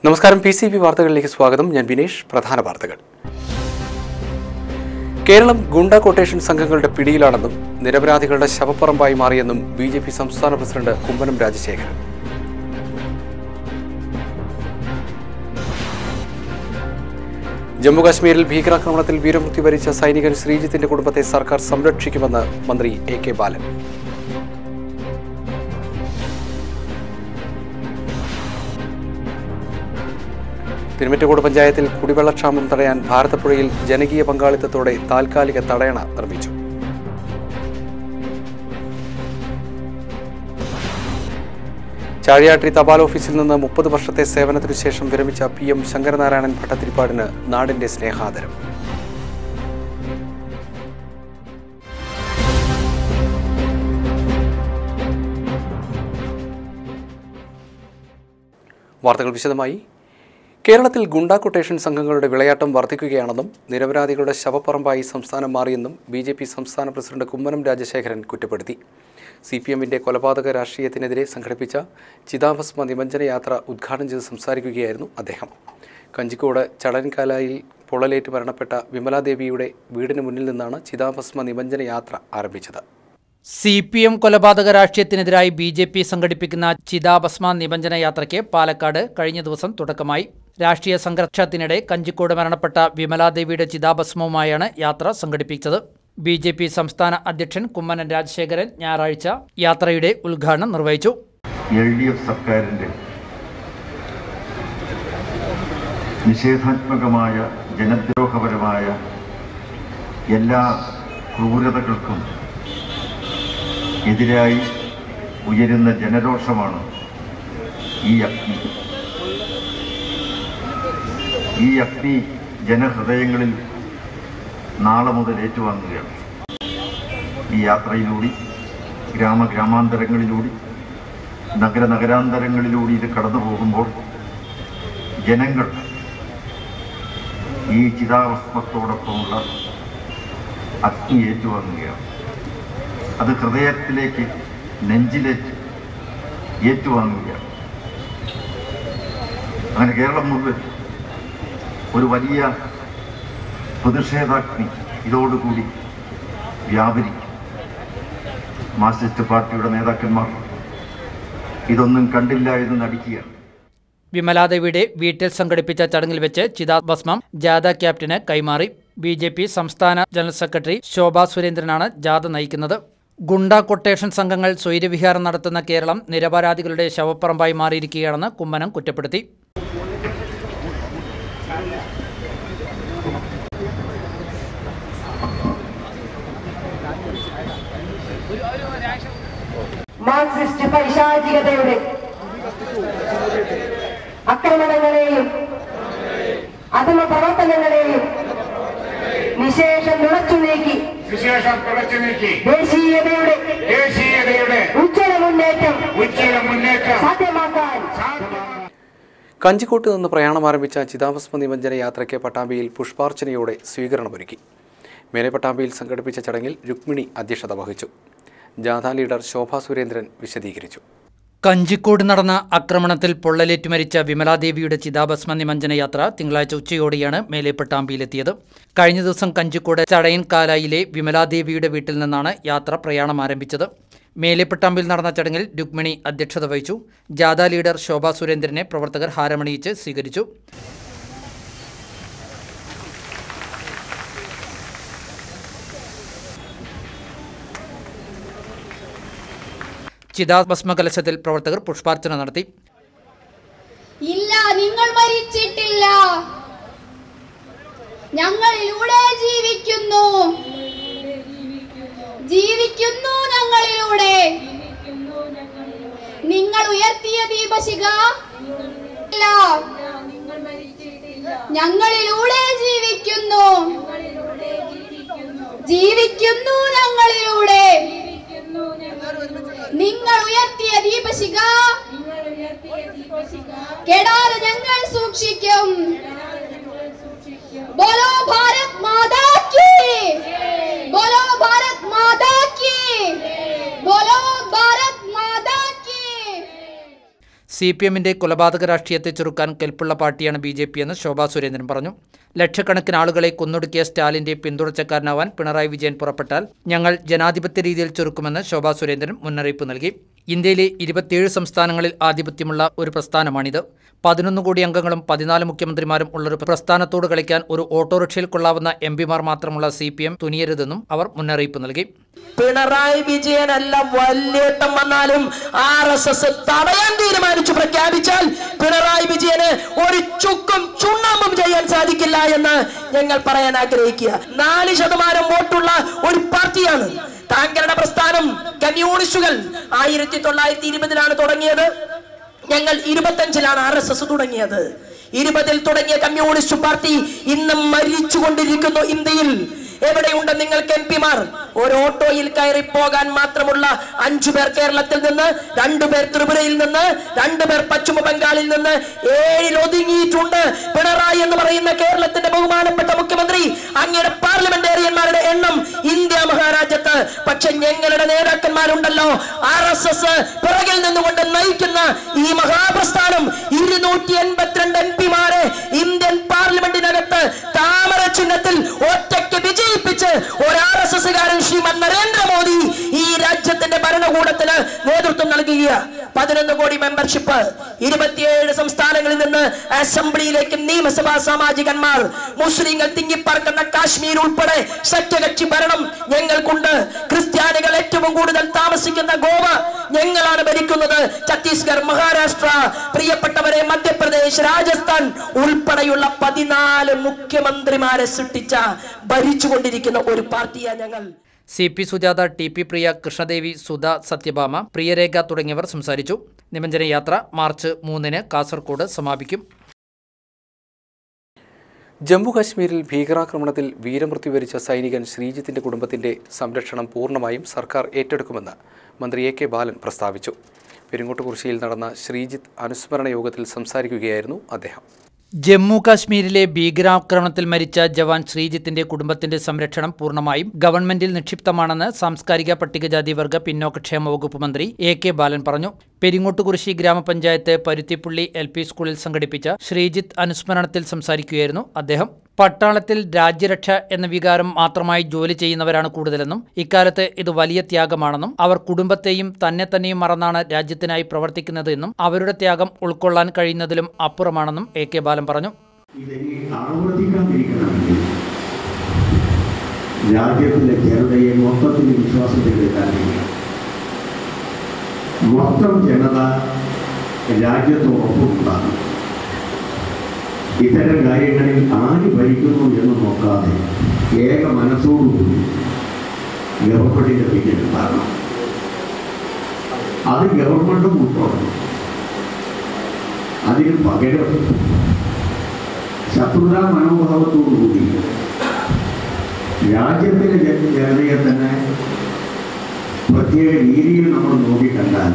നമസ്കാരം P C B വാർത്തകളിലേക്ക് സ്വാഗതം ഞാൻ വിനേഷ് പ്രധാന വാർത്തകൾ കേരളം ഗുണ്ട കൊട്ടേഷൻ സംഘങ്ങളുടെ പിടിയിലാണെന്നും നിരപരാധികളുടെ ശവപ്പറമ്പായി മാറിയെന്നും ബി ജെ പി സംസ്ഥാന പ്രസിഡന്റ് കുമ്മനം രാജശേഖരൻ ജമ്മുകാശ്മീരിൽ ഭീകരാക്രമണത്തിൽ വീരമൃത്യു വരിച്ച സൈനികൻ ശ്രീജിത്തിന്റെ കുടുംബത്തെ സർക്കാർ സംരക്ഷിക്കുമെന്ന് മന്ത്രി എ കെ ബാലൻ തിരുമറ്റക്കോട് പഞ്ചായത്തിൽ കുടിവെള്ളക്ഷാമം തടയാൻ ഭാരതപ്പുഴയിൽ ജനകീയ പങ്കാളിത്തത്തോടെ താൽക്കാലിക തടയണ നിർമ്മിച്ചു ചാഴിയാട്ടി തപാൽ ഓഫീസിൽ നിന്ന് മുപ്പത് വർഷത്തെ സേവനത്തിനു ശേഷം വിരമിച്ച പി എം ശങ്കരനാരായണൻ ഭട്ടത്തിരിപ്പാടിന് നാടിന്റെ സ്നേഹാദരം വാർത്തകൾ വിശദമായി കേരളത്തിൽ ഗുണ്ടാ കൊട്ടേഷൻ സംഘങ്ങളുടെ വിളയാട്ടം വർദ്ധിക്കുകയാണെന്നും നിരപരാധികളുടെ ശവപ്പറമ്പായി സംസ്ഥാനം മാറിയെന്നും ബി ജെ പി സംസ്ഥാന പ്രസിഡന്റ് കുമ്മനം രാജശേഖരൻ കുറ്റപ്പെടുത്തി സി പി എമ്മിൻ്റെ കൊലപാതക രാഷ്ട്രീയത്തിനെതിരെ സംഘടിപ്പിച്ച ചിതാഭസ്മ നിമഞ്ജന യാത്ര ഉദ്ഘാടനം ചെയ്ത് സംസാരിക്കുകയായിരുന്നു അദ്ദേഹം കഞ്ചിക്കോട് ചടൻകാലായിൽ പൊള്ളലേറ്റ് മരണപ്പെട്ട വിമലാദേവിയുടെ വീടിന് മുന്നിൽ നിന്നാണ് ചിതാഭസ്മ നിമഞ്ജന യാത്ര ആരംഭിച്ചത് സി പി എം കൊലപാതക രാഷ്ട്രീയത്തിനെതിരായി ബി ജെ പി സംഘടിപ്പിക്കുന്ന ചിതാഭസ്മ നിബഞ്ജന യാത്രയ്ക്ക് പാലക്കാട് കഴിഞ്ഞ ദിവസം തുടക്കമായി രാഷ്ട്രീയ സംഘർഷത്തിനിടെ കഞ്ചിക്കോട് മരണപ്പെട്ട വിമലാദേവിയുടെ ചിതാഭസ്മവുമായാണ് യാത്ര സംഘടിപ്പിച്ചത് ബി ജെ പി സംസ്ഥാന അധ്യക്ഷൻ കുമ്മനം രാജശേഖരൻ ഞായറാഴ്ച യാത്രയുടെ ഉദ്ഘാടനം നിർവഹിച്ചു എൽ ഡി എഫ് സർക്കാരിൻ്റെ നിഷേധാത്മകമായ ജനദ്രോഹപരമായ എല്ലാ ക്രൂരതകൾക്കും എതിരായി ഉയരുന്ന ജനരോഷമാണ് ഈ അഗ്നി ഈ അഗ്നി ജനഹൃദയങ്ങളിൽ നാളെ മുതൽ ഏറ്റുവാങ്ങുകയാണ് ഈ യാത്രയിലൂടെ ഗ്രാമഗ്രാമാന്തരങ്ങളിലൂടെ നഗര നഗരാന്തരങ്ങളിലൂടെ ഇത് കടന്നു പോകുമ്പോൾ ജനങ്ങൾ ഈ ചിതാഭസ്മത്തോടൊപ്പമുള്ള അഗ്നി ഏറ്റുവാങ്ങുകയാണ് അത് ഹൃദയത്തിലേക്ക് നെഞ്ചിലേക്ക് ഏറ്റുവാങ്ങുകയാണ് അങ്ങനെ കേരളം മുഴുവൻ ഒരു വലിയ പ്രതിഷേധാഗ്നി ഇതോടുകൂടി വ്യാപരിക്കും മാർക്സിസ്റ്റ് പാർട്ടിയുടെ നേതാക്കന്മാർ ഇതൊന്നും കണ്ടില്ല എന്ന് നടിക്കുകയാണ് വിമലാദേവിയുടെ വീട്ടിൽ സംഘടിപ്പിച്ച ചടങ്ങിൽ വെച്ച് ചിതാഭസ്മം ജാഥ ക്യാപ്റ്റന് കൈമാറി ബി ജെ പി സംസ്ഥാന ജനറൽ സെക്രട്ടറി ശോഭാ സുരേന്ദ്രനാണ് ജാഥ നയിക്കുന്നത് ഗുണ്ട കൊട്ടേഷൻ സംഘങ്ങൾ സ്വൈര്യവിഹാരം നടത്തുന്ന കേരളം നിരപരാധികളുടെ ശവപ്പറമ്പായി മാറിയിരിക്കുകയാണെന്ന് കുമ്മനം കുറ്റപ്പെടുത്തി മാർക്സിസ്റ്റ് പൈശാചികതയുടെ ആക്രമണങ്ങളെയും അധമ പ്രവർത്തനങ്ങളെയും നിശേഷം നുണച്ചു നീക്കി വിശേഷം തുടച്ചു നീക്കി ദേശീയതയുടെ ദേശീയതയുടെ ഉജ്ജ്വല മുന്നേറ്റം ഉജ്ജ്വല മുന്നേറ്റം സാധ്യമാക്കാൻ കഞ്ചിക്കോട്ട് നിന്ന് പ്രയാണം ആരംഭിച്ച ചിതാഭസ്മ നിമഞ്ജന യാത്രയ്ക്ക് പട്ടാമ്പിയിൽ പുഷ്പാർച്ചനയോടെ സ്വീകരണമൊരുക്കി മേലെ പട്ടാമ്പിയിൽ സംഘടിപ്പിച്ച ചടങ്ങിൽ രുക്മിണി അധ്യക്ഷത വഹിച്ചു ജാഥ ലീഡർ ശോഭാ സുരേന്ദ്രൻ വിശദീകരിച്ചു കഞ്ചിക്കോട് നടന്ന ആക്രമണത്തിൽ പൊള്ളലേറ്റ് മരിച്ച വിമലാദേവിയുടെ ചിതാഭസ്മ നിമഞ്ജന യാത്ര തിങ്കളാഴ്ച ഉച്ചയോടെയാണ് മേലെപ്പട്ടാമ്പിയിലെത്തിയത് കഴിഞ്ഞ ദിവസം കഞ്ചിക്കോട് ചടയൻ കാലായിലെ വിമലാദേവിയുടെ വീട്ടിൽ നിന്നാണ് യാത്ര പ്രയാണം ആരംഭിച്ചത് മേലെപ്പട്ടാമ്പിൽ നടന്ന ചടങ്ങിൽ രുക്മിണി അധ്യക്ഷത വഹിച്ചു ജാഥ ലീഡർ ശോഭാ സുരേന്ദ്രനെ പ്രവർത്തകർ ഹാരമണിയിച്ച് സ്വീകരിച്ചു ചിതാഭസ്മ കലശത്തിൽ പ്രവർത്തകർ പുഷ്പാർച്ചന നടത്തി ഇല്ല നിങ്ങൾ മരിച്ചിട്ടില്ല ഞങ്ങളിലൂടെ ജീവിക്കുന്നു ജീവിക്കുന്നു ഞങ്ങളിലൂടെ നിങ്ങൾ ഉയർത്തിയ ദീപശിഖ ഇല്ല ഞങ്ങളിലൂടെ ജീവിക്കുന്നു ജീവിക്കുന്നു ഞങ്ങളിലൂടെ നിങ്ങൾ ഉയർത്തിയ ദീപശിഖ കെടാതെ ഞങ്ങൾ സൂക്ഷിക്കും ബോലോ ഭാരത് മാതാ കി ബോലോ ഭാരത് മാതാ കി ബോലോ ഭാരത് മാതാ കി സി പി എമ്മിന്റെ കൊലപാതക രാഷ്ട്രീയത്തെ ചെറുക്കാൻ കെൽപ്പുള്ള പാർട്ടിയാണ് ബി ജെ പി എന്ന് ശോഭാ സുരേന്ദ്രൻ പറഞ്ഞു ലക്ഷക്കണക്കിന് ആളുകളെ കൊന്നൊടുക്കിയ സ്റ്റാലിന്റെ പിന്തുടർച്ചക്കാരനാവാൻ പിണറായി വിജയൻ പുറപ്പെട്ടാൽ ഞങ്ങൾ ജനാധിപത്യ രീതിയിൽ ചെറുക്കുമെന്ന് ശോഭാ സുരേന്ദ്രൻ മുന്നറിയിപ്പ് നൽകി ഇന്ത്യയിലെ ഇരുപത്തിയേഴ് സംസ്ഥാനങ്ങളിൽ ആധിപത്യമുള്ള ഒരു പ്രസ്ഥാനമാണിത് പതിനൊന്ന് കോടി അംഗങ്ങളും പതിനാല് മുഖ്യമന്ത്രിമാരും ഉള്ളൊരു പ്രസ്ഥാനത്തോട് കളിക്കാൻ ഒരു ഓട്ടോറിക്ഷയിൽ കൊള്ളാവുന്ന എം പിമാർ മാത്രമുള്ള സി പി എം തുനിയരുതെന്നും അവർ മുന്നറിയിപ്പ് നൽകി പിണറായി വിജയനല്ല വല്യേട്ടം വന്നാലും ആർ എസ് എസ് തടയാൻ തീരുമാനിച്ചു പ്രഖ്യാപിച്ചാൽ പിണറായി വിജയന് ഒരു ചുക്കും ചുണ്ണാമ്പും ചെയ്യാൻ സാധിക്കില്ല എന്ന് ഞങ്ങൾ പറയാൻ ആഗ്രഹിക്കുക നാല് ശതമാനം വോട്ടുള്ള ഒരു പാർട്ടിയാണ് താങ്കളുടെ പ്രസ്ഥാനം കമ്മ്യൂണിസ്റ്റുകൾ ആയിരത്തി തൊള്ളായിരത്തി ഇരുപതിലാണ് തുടങ്ങിയത് ഞങ്ങൾ ഇരുപത്തഞ്ചിലാണ് ആർ എസ് എസ് തുടങ്ങിയത് ഇരുപതിൽ തുടങ്ങിയ കമ്മ്യൂണിസ്റ്റ് പാർട്ടി ഇന്ന് മരിച്ചുകൊണ്ടിരിക്കുന്നു ഇന്ത്യയിൽ എവിടെയുണ്ട് നിങ്ങൾക്ക് എം പിമാർ ഒരു ഓട്ടോയിൽ കയറി പോകാൻ മാത്രമുള്ള അഞ്ചു പേർ കേരളത്തിൽ നിന്ന് രണ്ടുപേർ ത്രിപുരയിൽ നിന്ന് രണ്ടുപേർ പശ്ചിമ ബംഗാളിൽ നിന്ന് ഏഴിൽ ഒതുങ്ങിയിട്ടുണ്ട് പിണറായി എന്ന് പറയുന്ന കേരളത്തിന്റെ ബഹുമാനപ്പെട്ട മുഖ്യമന്ത്രി അങ്ങയുടെ പാർലമെന്റേറിയന്മാരുടെ എണ്ണം ഇന്ത്യ മഹാരാജ്യത്ത് പക്ഷെ ഞങ്ങളുടെ നേതാക്കന്മാരുണ്ടല്ലോ ആർ എസ് എസ് പിറകിൽ നിന്നുകൊണ്ട് നയിക്കുന്ന ഈ മഹാപ്രസ്ഥാനം ഇരുന്നൂറ്റി എൺപത്തിരണ്ട് എം പിമാരെ ഇന്ത്യൻ പാർലമെന്റിനകത്ത് താമര ചിഹ്നത്തിൽ ഒറ്റയ്ക്ക് വിജയിപ്പിച്ച് ഒരു ആർ എസ് എസ്സുകാരൻ ശ്രീമത് നരേന്ദ്രമോദി ഈ രാജ്യത്തിന്റെ ഭരണകൂടത്തിന് നേതൃത്വം നൽകുക പതിനൊന്ന് കോടി മെമ്പർഷിപ്പ് ഇരുപത്തിയേഴ് സംസ്ഥാനങ്ങളിൽ നിന്ന് അസംബ്ലിയിലേക്ക് നിയമസഭാ സാമാജികന്മാർ മുസ്ലിങ്ങൾ തിങ്ങിപ്പാർക്കുന്ന കാശ്മീർ ഉൾപ്പെടെ സഖ്യകക്ഷി ഭരണം ഞങ്ങൾക്കുണ്ട് ക്രിസ്ത്യാനികൾ ഏറ്റവും കൂടുതൽ താമസിക്കുന്ന ഗോവ ഞങ്ങളാണ് ഭരിക്കുന്നത് ഛത്തീസ്ഗഡ് മഹാരാഷ്ട്ര പ്രിയപ്പെട്ടവരെ മധ്യപ്രദേശ് രാജസ്ഥാൻ ഉൾപ്പെടെയുള്ള പതിനാല് മുഖ്യമന്ത്രിമാരെ സൃഷ്ടിച്ച ഭരിച്ചുകൊണ്ടിരിക്കുന്ന ഒരു പാർട്ടിയാണ് ഞങ്ങൾ C P Sujatha T P Priya Krishnadevi Sudha Sathyabhama Priyarekha തുടങ്ങിയവർ സംസാരിച്ചു നിമഞ്ജന യാത്ര മാർച്ച് മൂന്നിന് കാസർഗോഡ് സമാപിക്കും ജമ്മു കാശ്മീരിൽ ഭീകരാക്രമണത്തിൽ വീരമൃത്യു വരിച്ച സൈനികൻ ശ്രീജിത്തിന്റെ കുടുംബത്തിന്റെ സംരക്ഷണം പൂർണ്ണമായും സർക്കാർ ഏറ്റെടുക്കുമെന്ന് മന്ത്രി എ കെ ബാലൻ പ്രസ്താവിച്ചു പെരുങ്ങോട്ടുകുറിശ്ശിയിൽ നടന്ന ശ്രീജിത്ത് അനുസ്മരണ യോഗത്തിൽ സംസാരിക്കുകയായിരുന്നു അദ്ദേഹം ജമ്മു കാശ്മീരിലെ ഭീകരാക്രമണത്തിൽ മരിച്ച ജവാൻ ശ്രീജിത്തിന്റെ കുടുംബത്തിന്റെ സംരക്ഷണം പൂർണ്ണമായും ഗവൺമെന്റിൽ നിക്ഷിപ്തമാണെന്ന് സാംസ്കാരിക പട്ടികജാതി വർഗ പിന്നോക്കക്ഷേമ വകുപ്പ് മന്ത്രി എ കെ ബാലൻ പറഞ്ഞു പെരിങ്ങോട്ടുകുറിശി ഗ്രാമപഞ്ചായത്ത് പരുത്തിപ്പുള്ളി എൽ പി സ്കൂളിൽ സംഘടിപ്പിച്ച ശ്രീജിത്ത് അനുസ്മരണത്തിൽ സംസാരിക്കുകയായിരുന്നു അദ്ദേഹം പട്ടാളത്തിൽ രാജ്യരക്ഷ എന്ന വികാരം മാത്രമായി ജോലി ചെയ്യുന്നവരാണ് കൂടുതലെന്നും ഇക്കാലത്ത് ഇത് വലിയ ത്യാഗമാണെന്നും അവർ കുടുംബത്തെയും തന്നെ തന്നെയും മറന്നാണ് രാജ്യത്തിനായി പ്രവർത്തിക്കുന്നത് എന്നും അവരുടെ ത്യാഗം ഉൾക്കൊള്ളാൻ കഴിയുന്നതിലും അപ്പുറമാണെന്നും എ കെ ബാലൻ പറഞ്ഞു ഇതിനി ആവർത്തിക്കാതിരിക്കണമെങ്കിൽ രാജ്യത്തിലെ ജനതയെ മൊത്തത്തിൽ വിശ്വാസത്തിലെടുക്കാൻ കഴിയണം മൊത്തം ജനത രാജ്യത്തോടൊപ്പമുണ്ടാകും ഇത്തരം കാര്യങ്ങളിൽ ആര് ഭരിക്കുന്നു എന്ന് നോക്കാതെ ഏക മനസ്സോടുകൂടി ഗവൺമെന്റിന്റെ പിന്നിൽ ഉണ്ടാകണം അത് ഗവൺമെന്റും ഉൾക്കൊള്ളണം അതിന് പകരം ശത്രുതാ മനോഭാവത്തോടുകൂടി രാജ്യത്തിലെ ജന- ജനതയെ തന്നെ പ്രത്യേക രീതിയിൽ നമ്മൾ നോക്കിക്കണ്ടാൽ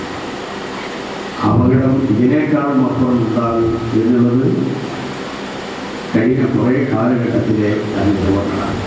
അപകടം ഇതിനേക്കാളും അപ്പുറം ഉണ്ടാകും എന്നുള്ളത് കഴിഞ്ഞ കുറേ കാലഘട്ടത്തിലെ അനുഭവങ്ങളാണ്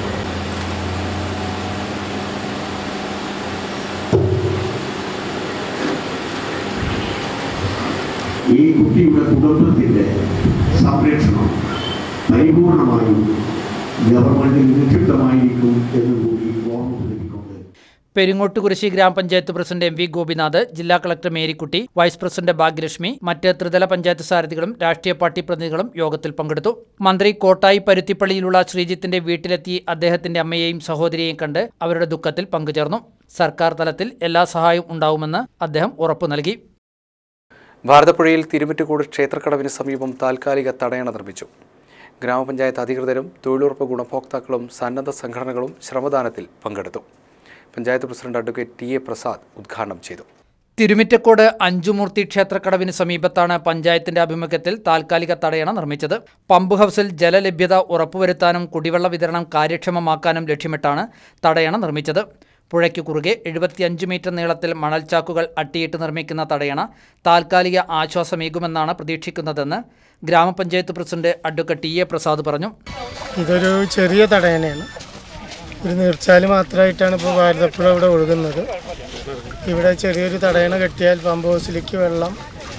ഈ കുട്ടിയുടെ കുടുംബത്തിൻ്റെ സംരക്ഷണം പരിപൂർണമായും ഗവൺമെന്റിൽ നിക്ഷിപ്തമായിരിക്കും എന്നുകൂടി ഓർമ്മപ്പെടുത്തിക്കൊണ്ട് പെരിങ്ങോട്ടുകുരിശി ഗ്രാമപഞ്ചായത്ത് പ്രസിഡന്റ് എം വി ഗോപിനാഥ് ജില്ലാ collector Marykutty vice president Bhagyalakshmi മറ്റ് ത്രിതല പഞ്ചായത്ത് സാരഥികളും രാഷ്ട്രീയ പാർട്ടി പ്രതിനിധികളും യോഗത്തിൽ പങ്കെടുത്തു മന്ത്രി കോട്ടായി പരുത്തിപ്പള്ളിയിലുള്ള ശ്രീജിത്തിന്റെ വീട്ടിലെത്തി അദ്ദേഹത്തിന്റെ അമ്മയെയും സഹോദരിയെയും കണ്ട് അവരുടെ ദുഃഖത്തിൽ പങ്കുചേർന്നു സർക്കാർ തലത്തിൽ എല്ലാ സഹായവും ഉണ്ടാവുമെന്ന് അദ്ദേഹം ഉറപ്പു നൽകി ഭാരതപ്പുഴയിൽ തിരുമിറ്റുകൂട് ക്ഷേത്രക്കടവിന് സമീപം താൽക്കാലിക തടയണ നിർമ്മിച്ചു ഗ്രാമപഞ്ചായത്ത് അധികൃതരും തൊഴിലുറപ്പ് ഗുണഭോക്താക്കളും സന്നദ്ധ സംഘടനകളും ശ്രമദാനത്തിൽ പങ്കെടുത്തു panchayat president advocate T A Prasad ഉദ്ഘാടനം ചെയ്തു തിരുമിറ്റക്കോട് അഞ്ചുമൂർത്തി ക്ഷേത്രക്കടവിന് സമീപത്താണ് പഞ്ചായത്തിന്റെ ആഭിമുഖ്യത്തിൽ താൽക്കാലിക തടയണ നിർമ്മിച്ചത് പമ്പ് ഹൗസിൽ ജലലഭ്യത ഉറപ്പുവരുത്താനും കുടിവെള്ള വിതരണം കാര്യക്ഷമമാക്കാനും ലക്ഷ്യമിട്ടാണ് തടയണ നിർമ്മിച്ചത് പുഴയ്ക്ക് കുറുകെ എഴുപത്തിയഞ്ച് മീറ്റർ നീളത്തിൽ മണൽച്ചാക്കുകൾ അട്ടിയിട്ട് നിർമ്മിക്കുന്ന തടയണ താൽക്കാലിക ആശ്വാസമേകുമെന്നാണ് പ്രതീക്ഷിക്കുന്നതെന്ന് ഗ്രാമപഞ്ചായത്ത് president advocate T A Prasad പറഞ്ഞു ഇതൊരു ചെറിയ തടയണയാണ് ഒരു നീർച്ചാല് മാത്രമായിട്ടാണ് ഇപ്പോൾ ഭാരതപ്പുഴ ഇവിടെ ഒഴുകുന്നത് ഇവിടെ ചെറിയൊരു തടയണ കെട്ടിയാൽ പമ്പ് ഹൗസിലേക്ക് വെള്ളം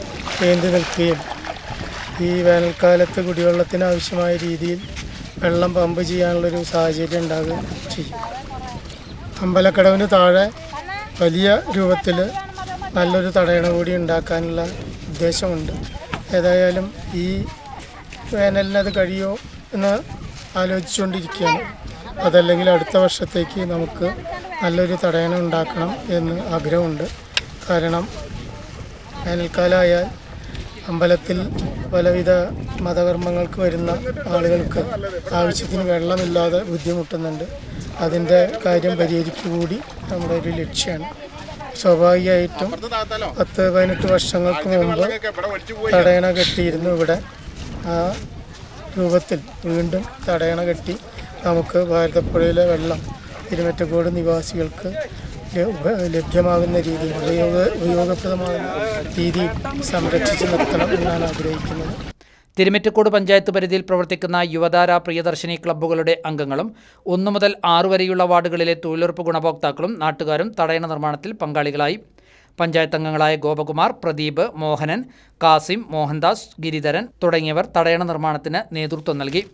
ഏന്തി നിൽക്കുകയും ഈ വേനൽക്കാലത്ത് കുടിവെള്ളത്തിന് ആവശ്യമായ രീതിയിൽ വെള്ളം പമ്പ് ചെയ്യാനുള്ളൊരു സാഹചര്യം ഉണ്ടാകുകയും ചെയ്യും അമ്പലക്കടവിന് താഴെ വലിയ രൂപത്തിൽ നല്ലൊരു തടയണ കൂടി ഉണ്ടാക്കാനുള്ള ഉദ്ദേശമുണ്ട് ഏതായാലും ഈ വേനലിന് അത് കഴിയുമോ എന്ന് ആലോചിച്ചുകൊണ്ടിരിക്കുകയാണ് അതല്ലെങ്കിൽ അടുത്ത വർഷത്തേക്ക് നമുക്ക് നല്ലൊരു തടയണ ഉണ്ടാക്കണം എന്ന് ആഗ്രഹമുണ്ട് കാരണം വേനൽക്കാലമായാൽ അമ്പലത്തിൽ പലവിധ മതകർമ്മങ്ങൾക്ക് വരുന്ന ആളുകൾക്ക് ആവശ്യത്തിന് വെള്ളമില്ലാതെ ബുദ്ധിമുട്ടുന്നുണ്ട് അതിൻ്റെ കാര്യം പരിഹരിക്കുക കൂടി നമ്മുടെ ഒരു ലക്ഷ്യമാണ് സ്വാഭാവികമായിട്ടും പത്ത് പതിനെട്ട് വർഷങ്ങൾക്ക് മുമ്പ് തടയണ കെട്ടിയിരുന്നു ഇവിടെ ആ രൂപത്തിൽ വീണ്ടും തടയണ കെട്ടി നമുക്ക് ഭാരതപ്പുഴയിലെ വെള്ളം തിരുമറ്റക്കോട് നിവാസികൾക്ക് ല- ലഭ്യമാകുന്ന രീതിയിൽ ഉപയോഗ ഉപയോഗപ്രദമാകുന്ന രീതിയിൽ സംരക്ഷിച്ച് നിർത്തണം എന്നാണ് ആഗ്രഹിക്കുന്നത് തിരുമിറ്റക്കോട് പഞ്ചായത്ത് പരിധിയിൽ പ്രവർത്തിക്കുന്ന യുവതാര പ്രിയദർശിനി ക്ലബ്ബുകളുടെ അംഗങ്ങളും ഒന്നു മുതൽ ആറു വരെയുള്ള വാർഡുകളിലെ തൊഴിലുറപ്പ് ഗുണഭോക്താക്കളും നാട്ടുകാരും തടയണ നിർമ്മാണത്തിൽ പങ്കാളികളായി പഞ്ചായത്ത് അംഗങ്ങളായ ഗോപകുമാർ പ്രദീപ് മോഹനൻ കാസിം മോഹൻദാസ് ഗിരിധരൻ തുടങ്ങിയവർ തടയണ നിർമ്മാണത്തിന് നേതൃത്വം നൽകി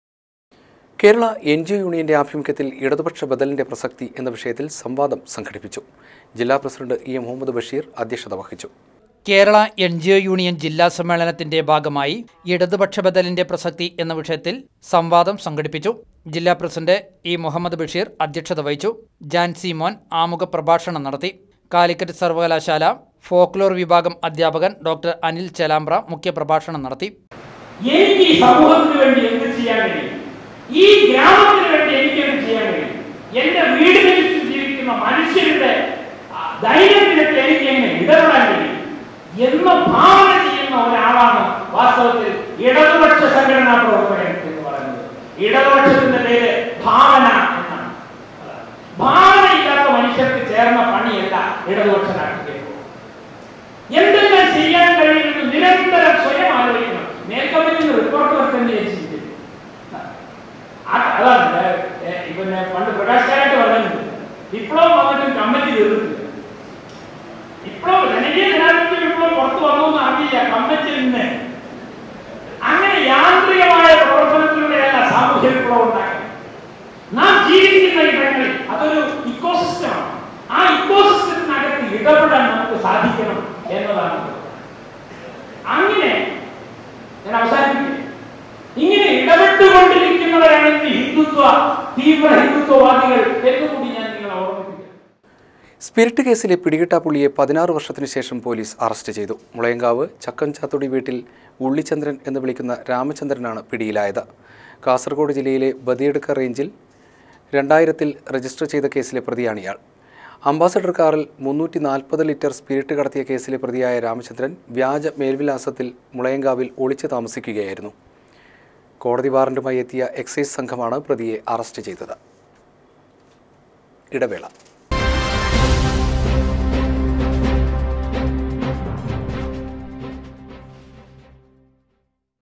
കേരള എൻ ജി ഒ യൂണിയന്റെ ആഭിമുഖ്യത്തിൽ ഇടതുപക്ഷ ബദലിന്റെ പ്രസക്തി എന്ന വിഷയത്തിൽ സംവാദം സംഘടിപ്പിച്ചു ജില്ലാ president E M Muhammad Basheer അധ്യക്ഷത വഹിച്ചു Kerala N G O union ജില്ലാ സമ്മേളനത്തിന്റെ ഭാഗമായി ഇടതുപക്ഷ ബദലിന്റെ പ്രസക്തി എന്ന വിഷയത്തിൽ സംവാദം സംഘടിപ്പിച്ചു ജില്ലാ പ്രസിഡന്റ് ഇ മുഹമ്മദ് ബഷീർ അധ്യക്ഷത വഹിച്ചു ജാൻസി മോൻ ആമുഖ പ്രഭാഷണം നടത്തി കാലിക്കറ്റ് സർവകലാശാല ഫോക്ലോർ വിഭാഗം അധ്യാപകൻ ഡോക്ടർ അനിൽ ചെലാമ്പ്ര മുഖ്യപ്രഭാഷണം നടത്തി എനിക്ക് ഈ സമൂഹത്തിന് വേണ്ടി എന്ത് ചെയ്യാൻ കഴിയും ഈ ഗ്രാമത്തിന് വേണ്ടി എനിക്ക് എന്ത് ചെയ്യാൻ കഴിയും എന്റെ വീടിന് ചുറ്റും ജീവിക്കുന്ന മനുഷ്യരുടെ ആ, ദൈനംദിനത്തിൽ എനിക്ക് എങ്ങനെ ഇടപെടാൻ കഴിയും എന്ന ഭാവന ചെയ്യുന്ന ഒരാളാണ് വാസ്തവത്തിൽ ഇടതുപക്ഷ സംഘടനാ പ്രവർത്തകൻ എന്ന് പറയുന്നത് ഇടതുപക്ഷത്തിന്റെ പേര് ഭാവന എന്നാണ് ഭാവനയില്ലാത്ത മനുഷ്യർക്ക് ചേർന്ന പണിയല്ല ഇടതുപക്ഷ രാഷ്ട്രീയം എന്തെല്ലാം ചെയ്യാൻ കഴിയുമെന്ന് നിരന്തരം സ്വയം ആലോചിക്കണം മേൽക്കമ്മിറ്റിന് റിപ്പോർട്ട് വെക്കേണ്ടി വെച്ചിരിക്കുന്നു ആ- അതാണ് ഏ- ഏ, പിന്നെ പണ്ട് പ്രകാശ് കാരായിട്ട് പറഞ്ഞിട്ടുണ്ട് വിപ്ലവം വന്നിട്ടും കമ്മിറ്റി തീർന്നിട്ടില്ല വിപ്ലവം ജനകീയ ജനാധിപത്യ വിപ്ലവം പുറത്തു വന്നു എന്ന് അറിയില്ല കമ്മിറ്റിയിൽ നിന്ന് അങ്ങനെ യാന്ത്രികമായ പ്രവർത്തനത്തിലൂടെയല്ല സാമൂഹ്യ വിപ്ലവം ഉണ്ടാക്കുന്നത് നാം ജീവിക്കുന്ന ഇടങ്ങളിൽ അതൊരു ഇക്കോസിസ്റ്റമാണ് ആ ഇക്കോസിസ്റ്റത്തിനകത്ത് ഇടപെടാൻ നമുക്ക് സാധിക്കണം എന്നതാണ് അങ്ങനെ ഞാൻ അവസാനിപ്പിക്കും ഇങ്ങനെ ഇടപെട്ടുകൊണ്ടിരിക്കുന്നവരാണ് ഇന്ന് ഹിന്ദുത്വ തീവ്ര ഹിന്ദുത്വവാദികൾ എന്നുകൂടി ഞാൻ നിങ്ങളെ ഓർമ്മിപ്പിക്കും സ്പിരിറ്റ് കേസിലെ പിടികിട്ടാപ്പുള്ളിയെ പതിനാറ് വർഷത്തിനു ശേഷം പോലീസ് അറസ്റ്റ് ചെയ്തു മുളയങ്കാവ് ചക്കൻചാത്തൊടി വീട്ടിൽ ഉള്ളിച്ചന്ദ്രൻ എന്ന് വിളിക്കുന്ന രാമചന്ദ്രനാണ് പിടിയിലായത് കാസർഗോഡ് ജില്ലയിലെ ബദിയടുക്ക റേഞ്ചിൽ രണ്ടായിരത്തിൽ രജിസ്റ്റർ ചെയ്ത കേസിലെ പ്രതിയാണ് ഇയാൾ അംബാസഡർ കാറിൽ മുന്നൂറ്റി നാൽപ്പത് ലിറ്റർ സ്പിരിറ്റ് കടത്തിയ കേസിലെ പ്രതിയായ രാമചന്ദ്രൻ വ്യാജ മേൽവിലാസത്തിൽ മുളയങ്കാവിൽ ഒളിച്ചു താമസിക്കുകയായിരുന്നു കോടതി വാറന്റുമായി എത്തിയ എക്സൈസ് സംഘമാണ് പ്രതിയെ അറസ്റ്റ് ചെയ്തത് ഇടവേള